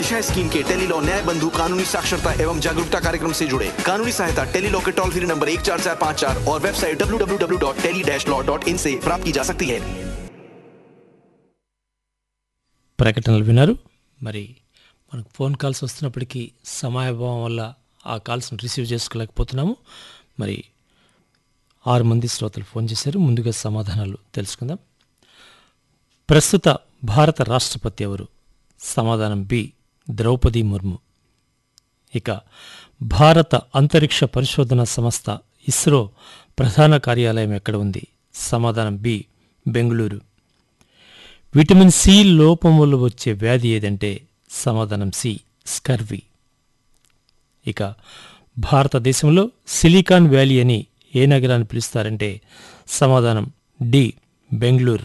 पेश है स्कीम के टेली लॉ न्याय बंधु कानूनी साक्षरता एवं जागरूकता कार्यक्रम से जुड़े कानूनी सहायता टेली लॉ के टोल फ्री नंबर एक चार चार पाँच चार और website W W W dot tele dash law dot in से प्राप्त की जा सकती है ప్రకటనలు విన్నారు మరి మనకు ఫోన్ కాల్స్ వస్తున్నప్పటికీ సమయాభావం వల్ల ఆ కాల్స్ని రిసీవ్ చేసుకోలేకపోతున్నాము మరి ఆరు మంది శ్రోతలు ఫోన్ చేశారు ముందుగా సమాధానాలు తెలుసుకుందాం ప్రస్తుత భారత రాష్ట్రపతి ఎవరు సమాధానం బి ద్రౌపది ముర్ము ఇక భారత అంతరిక్ష పరిశోధన సంస్థ ఇస్రో ప్రధాన కార్యాలయం ఎక్కడ ఉంది సమాధానం బి బెంగళూరు విటమిన్ సి లోపం వల్ల వచ్చే వ్యాధి ఏదంటే సమాధానం సి స్కర్వీ ఇక భారతదేశంలో సిలికాన్ వ్యాలీ అని ఏ నగరాన్ని పిలుస్తారంటే సమాధానం డి బెంగళూరు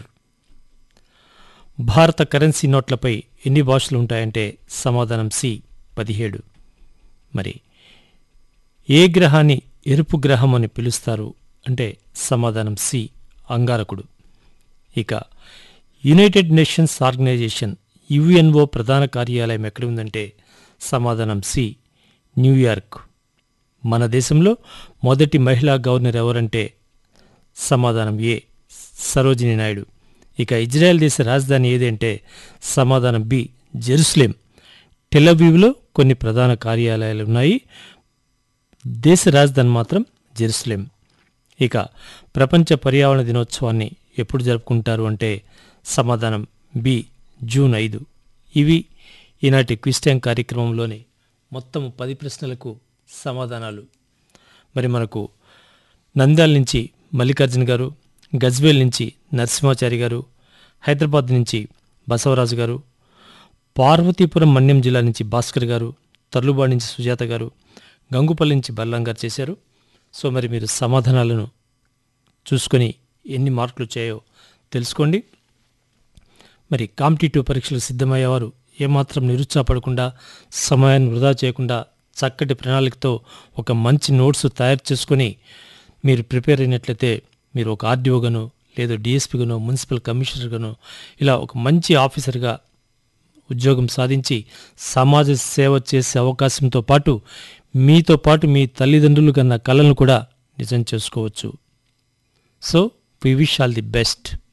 భారత కరెన్సీ నోట్లపై ఎన్ని భాషలు ఉంటాయంటే సమాధానం సి పదిహేడు మరి ఏ గ్రహాన్ని ఎరుపు గ్రహం అని పిలుస్తారు అంటే సమాధానం సి అంగారకుడు ఇక యునైటెడ్ నేషన్స్ ఆర్గనైజేషన్ యుఎన్ఓ ప్రధాన కార్యాలయం ఎక్కడ ఉందంటే సమాధానం సి న్యూయార్క్ మన దేశంలో మొదటి మహిళా గవర్నర్ ఎవరంటే సమాధానం ఏ సరోజిని నాయుడు ఇక ఇజ్రాయెల్ దేశ రాజధాని ఏది అంటే సమాధానం బి జెరూసలేం టెలవీవ్లో కొన్ని ప్రధాన కార్యాలయాలు ఉన్నాయి దేశ రాజధాని మాత్రం జెరూసలేం ఇక ప్రపంచ పర్యావరణ దినోత్సవాన్ని ఎప్పుడు జరుపుకుంటారు అంటే సమాధానం బి జూన్ ఐదు ఇవి ఈనాటి క్విజ్ టైం కార్యక్రమంలోని మొత్తం పది ప్రశ్నలకు సమాధానాలు మరి మనకు నంద్యాల నుంచి మల్లికార్జున గారు గజ్వేల్ నుంచి నరసింహాచారి గారు హైదరాబాద్ నుంచి బసవరాజు గారు పార్వతీపురం మన్యం జిల్లా నుంచి భాస్కర్ గారు తర్లుబాడు నుంచి సుజాత గారు గంగుపల్లి నుంచి బల్లం గారు చేశారు సో మరి మీరు సమాధానాలను చూసుకొని ఎన్ని మార్కులు వచ్చాయో తెలుసుకోండి మరి కాంపిటేటివ్ పరీక్షలకు సిద్ధమయ్యేవారు ఏమాత్రం నిరుత్సాహపడకుండా సమయాన్ని వృధా చేయకుండా చక్కటి ప్రణాళికతో ఒక మంచి నోట్స్ తయారు చేసుకొని మీరు ప్రిపేర్ అయినట్లయితే మీరు ఒక ఆర్డీఓగానో లేదా డిఎస్పీగానో మున్సిపల్ కమిషనర్గానో ఇలా ఒక మంచి ఆఫీసర్గా ఉద్యోగం సాధించి సమాజ సేవ చేసే అవకాశంతో పాటు మీతో పాటు మీ తల్లిదండ్రులు కన్న కళలను కూడా నిజం చేసుకోవచ్చు so we wish all the best